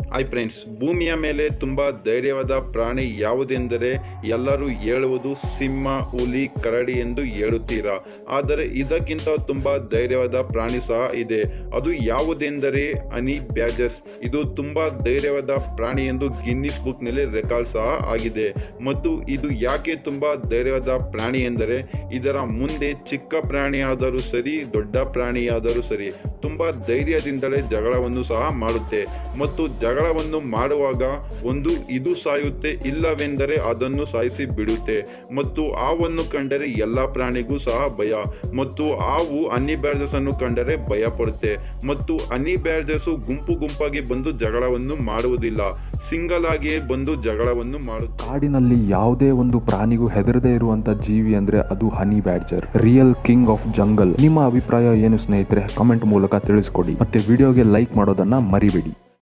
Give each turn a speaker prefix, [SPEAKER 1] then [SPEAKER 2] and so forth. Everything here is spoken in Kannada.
[SPEAKER 1] ಹಾಯ್ ಫ್ರೆಂಡ್ಸ್ ಭೂಮಿಯ ಮೇಲೆ ತುಂಬ ಧೈರ್ಯವಾದ ಪ್ರಾಣಿ ಯಾವುದೆಂದರೆ ಎಲ್ಲರೂ ಹೇಳುವುದು ಸಿಂಹ ಹುಲಿ ಕರಡಿ ಎಂದು ಹೇಳುತ್ತೀರಾ ಆದರೆ ಇದಕ್ಕಿಂತ ತುಂಬ ಧೈರ್ಯವಾದ ಪ್ರಾಣಿ ಸಹ ಇದೆ ಅದು ಯಾವುದೆಂದರೆ ಹನಿ ಬ್ಯಾಜಸ್ ಇದು ತುಂಬ ಧೈರ್ಯವಾದ ಪ್ರಾಣಿ ಎಂದು ಗಿನ್ನಿಸ್ ಬುಕ್ನಲ್ಲಿ ರೆಕಾರ್ಡ್ ಸಹ ಆಗಿದೆ ಮತ್ತು ಇದು ಯಾಕೆ ತುಂಬ ಧೈರ್ಯವಾದ ಪ್ರಾಣಿ ಎಂದರೆ ಇದರ ಮುಂದೆ ಚಿಕ್ಕ ಪ್ರಾಣಿಯಾದರೂ ಸರಿ ದೊಡ್ಡ ಪ್ರಾಣಿಯಾದರೂ ಸರಿ ತುಂಬ ಧೈರ್ಯದಿಂದಲೇ ಜಗಳವನ್ನು ಸಹ ಮಾಡುತ್ತೆ ಮತ್ತು ಜಗಳವನ್ನು ಮಾಡುವಾಗ ಒಂದು ಇದು ಸಾಯುತ್ತೆ ಇಲ್ಲವೆಂದರೆ ಅದನ್ನು ಸಾಯಿಸಿ ಬಿಡುತ್ತೆ ಮತ್ತು ಹಾವನ್ನು ಕಂಡರೆ ಎಲ್ಲ ಪ್ರಾಣಿಗೂ ಸಹ ಭಯ ಮತ್ತು ಹಾವು ಹನಿ ಬ್ಯಾರ್ಜಸ್ ಅನ್ನು ಕಂಡರೆ ಭಯ ಪಡುತ್ತೆ ಮತ್ತು ಹನಿ ಬ್ಯಾರ್ಜಸ್ ಗುಂಪು ಗುಂಪಾಗಿ ಬಂದು ಜಗಳವನ್ನು ಮಾಡುವುದಿಲ್ಲ ಸಿಂಗಲ್ ಆಗಿಯೇ ಬಂದು ಜಗಳವನ್ನು ಮಾಡುತ್ತೆ
[SPEAKER 2] ಕಾಡಿನಲ್ಲಿ ಯಾವುದೇ ಒಂದು ಪ್ರಾಣಿಗೂ ಹೆದರದೇ ಇರುವಂತ ಜೀವಿ ಅಂದ್ರೆ ಅದು honey badger real king of jungle ನಿಮ್ಮ ಅಭಿಪ್ರಾಯ ಏನು ಸ್ನೇಹಿತರೆ ಕಮೆಂಟ್ ಮೂಲಕ ತಿಳಿಸ್ಕೊಡಿ ಮತ್ತೆ ವಿಡಿಯೋಗೆ ಲೈಕ್ ಮಾಡೋದನ್ನ ಮರಿಬೇಡಿ